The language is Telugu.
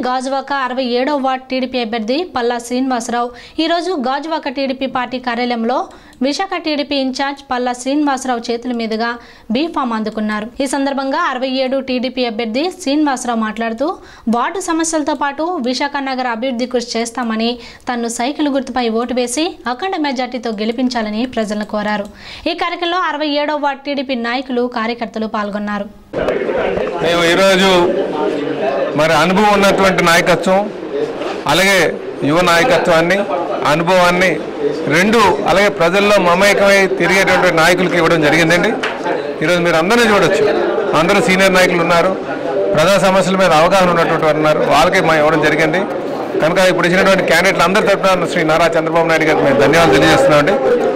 గాజువాక అరవై ఏడవ వార్డ్ టీడీపీ అభ్యర్థి పల్లా శ్రీనివాసరావు ఈరోజు గాజువాక టీడీపీ పార్టీ కార్యాలయంలో విశాఖ టీడీపీ ఇన్ఛార్జ్ పల్లా శ్రీనివాసరావు చేతుల మీదుగా బీఫామ్ అందుకున్నారు ఈ సందర్భంగా అరవై ఏడు టీడీపీ అభ్యర్థి శ్రీనివాసరావు మాట్లాడుతూ వార్డు సమస్యలతో పాటు విశాఖ నగర అభివృద్ధి కృషి చేస్తామని తన్ను సైకిల్ గుర్తుపై ఓటు వేసి అఖండ మెజార్టీతో గెలిపించాలని ప్రజలను కోరారు ఈ కార్యక్రమంలో అరవై ఏడవ వార్డు టీడీపీ నాయకులు కార్యకర్తలు పాల్గొన్నారు మేము ఈరోజు మరి అనుభవం ఉన్నటువంటి నాయకత్వం అలాగే యువ నాయకత్వాన్ని అనుభవాన్ని రెండు అలాగే ప్రజల్లో మమేకమై తిరిగేటువంటి నాయకులకి ఇవ్వడం జరిగిందండి ఈరోజు మీరు అందరినీ చూడొచ్చు అందరూ సీనియర్ నాయకులు ఉన్నారు ప్రజా సమస్యల మీద అవగాహన ఉన్నటువంటి వారు ఉన్నారు వాళ్ళకి మేము ఇవ్వడం జరిగింది కనుక ఇప్పుడు ఇచ్చినటువంటి క్యాండిడేట్లు అందరి తరఫున శ్రీ నారా చంద్రబాబు నాయుడు గారికి మేము ధన్యవాదాలు తెలియజేస్తున్నామండి